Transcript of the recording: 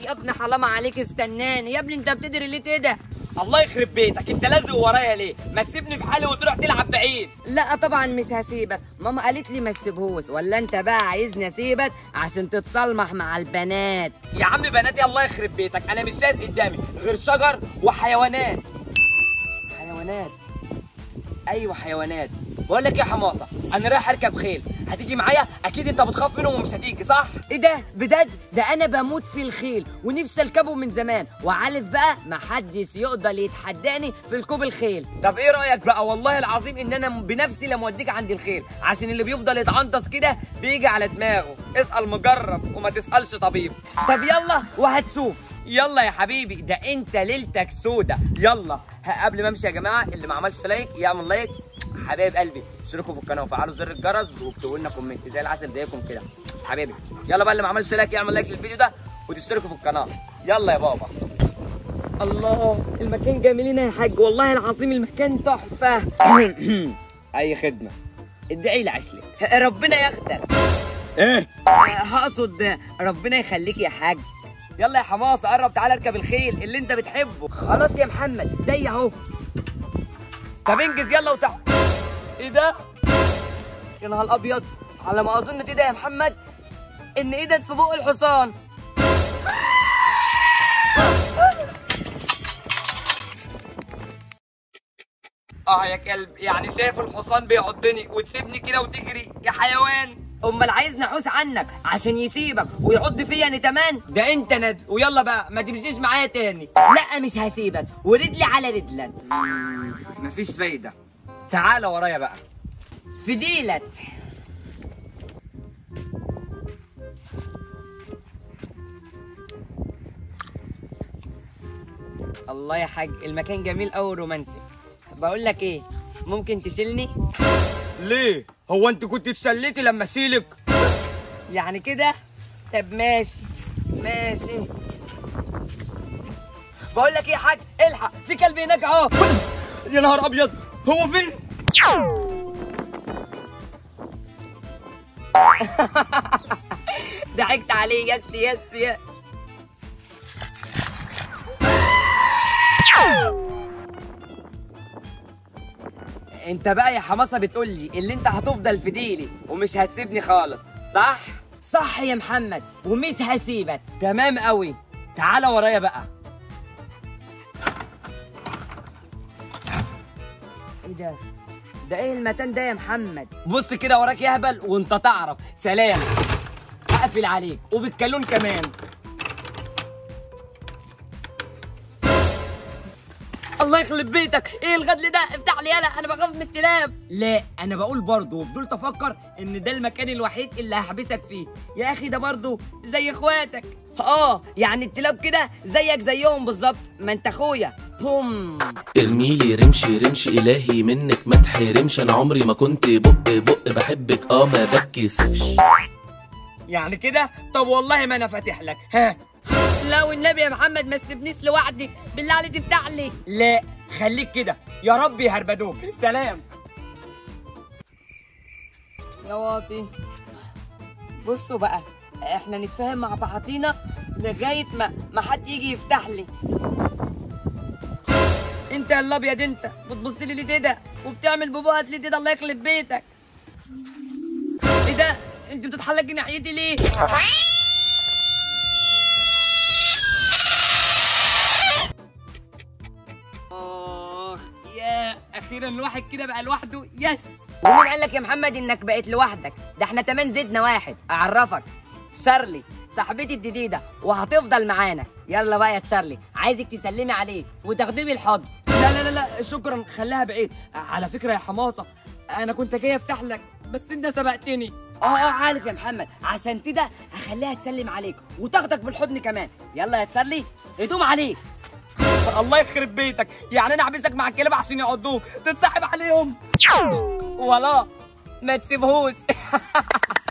يا ابني حرام عليك استناني يا ابني انت بتدري ليه كده الله يخرب بيتك انت لازق ورايا ليه ما تسيبني في حالي وتروح تلعب بعيد لا طبعا مش هسيبك ماما قالت لي ما تسيبهوش ولا انت بقى عايزني اسيبك عشان تتصالمح مع البنات يا عم بناتي الله يخرب بيتك انا مش شايف قدامي غير شجر وحيوانات حيوانات ايوه حيوانات بقول لك إيه يا حماصه انا رايح اركب خيل هتيجي معايا اكيد انت بتخاف منهم ومش هتيجي صح ايه ده بجد ده انا بموت في الخيل ونفسي اركبه من زمان وعارف بقى محدش يقدر يتحداني في ركوب الخيل طب ايه رايك بقى والله العظيم ان انا بنفسي لما اوديك عند الخيل عشان اللي بيفضل يتعنطس كده بيجي على دماغه اسال مجرب وما تسالش طبيب طب يلا وهتشوف يلا يا حبيبي ده انت ليلتك سودة يلا ها، قبل ما امشي يا جماعه اللي ما عملش لايك يعمل لايك حبايب قلبي اشتركوا في القناه وفعلوا زر الجرس واكتبوا لنا كومنت زي العسل زيكم كده حبيبي يلا بقى اللي ما عملش لايك يعمل لايك للفيديو ده وتشتركوا في القناه يلا يا بابا الله المكان جميل يا حاج والله العظيم المكان تحفه اي خدمه ادعي لي عشلي ربنا ياخدك ايه هقصد ربنا يخليك يا حاج يلا يا حماصه قرب تعالى اركب الخيل اللي انت بتحبه خلاص يا محمد ده اهو طب انجز يلا وتعال ايه ده يا نهار ابيض على ما اظن كده يا محمد ان ايدك في بق الحصان اه يا كلب يعني شايف الحصان بيعضني وتسيبني كده وتجري يا حيوان امال عايز نحوس عنك عشان يسيبك ويعض فيا انا كمان ده انت ند ويلا بقى ما تمشيش معايا تاني لا مش هسيبك ورجلي على رجلك مفيش فايده تعالى ورايا بقى فديلت الله يا حاج المكان جميل قوي رومانسي بقول لك ايه ممكن تشيلني ليه هو انت كنت اتسليتي لما اشيلك يعني كده طب ماشي ماشي بقول لك ايه يا حاج الحق في كلب هناك اهو يا نهار ابيض هو فين ضحكت عليه يس يس يس انت بقى يا حماسه بتقول لي اللي انت هتفضل في ديلي ومش هتسيبني خالص صح صح يا محمد ومش هسيبك تمام قوي تعالى ورايا بقى ايه ده ده ايه المكان ده يا محمد بص كده وراك يا هبل وانت تعرف سلام هقفل عليك وبالكالون كمان الله يخرب بيتك ايه الغدل ده افتح لي يلا انا بخاف من الكلاب لا انا بقول برضه وفضلت افكر ان ده المكان الوحيد اللي هحبسك فيه يا اخي ده برضه زي اخواتك اه يعني الكلاب كده زيك زيهم بالظبط ما انت اخويا بوم ارميلي رمشي رمش الهي منك ما تحرمش انا عمري ما كنت بق بق بحبك اه ما بتكسفش يعني كده طب والله ما انا فاتح لك ها لا والنبي يا محمد ما تسيبنيش لوحدي بالله عليك تفتح لي لا خليك كده يا رب يهربدوك سلام يا واطي بصوا بقى احنا نتفاهم مع بعضينا لغايه ما ما حد يجي يفتح لي انت يا الابيض انت بتبص لي ليه كده وبتعمل ببقك ليه كده الله يخرب بيتك ايه ده انت بتتحلقي ناحيتي ليه اخ يا اخيرا الواحد كده بقى لوحده يس ومين قال لك يا محمد انك بقيت لوحدك ده احنا كمان زدنا واحد اعرفك شارلي صاحبتي الجديده وهتفضل معانا يلا بقى يا تشارلي عايزك تسلمي عليه وتاخديه بالحضن لا لا لا لا شكرا خليها بعيد على فكره يا حماصه انا كنت جاي افتح لك بس انت سبقتني اه اه عارف يا محمد عشان كده هخليها تسلم عليك وتاخدك بالحضن كمان يلا يا تشارلي هدوم عليك الله يخرب بيتك يعني انا احبسك مع الكلاب عشان يعضوك تتصاحب عليهم ولا ما تسيبهوش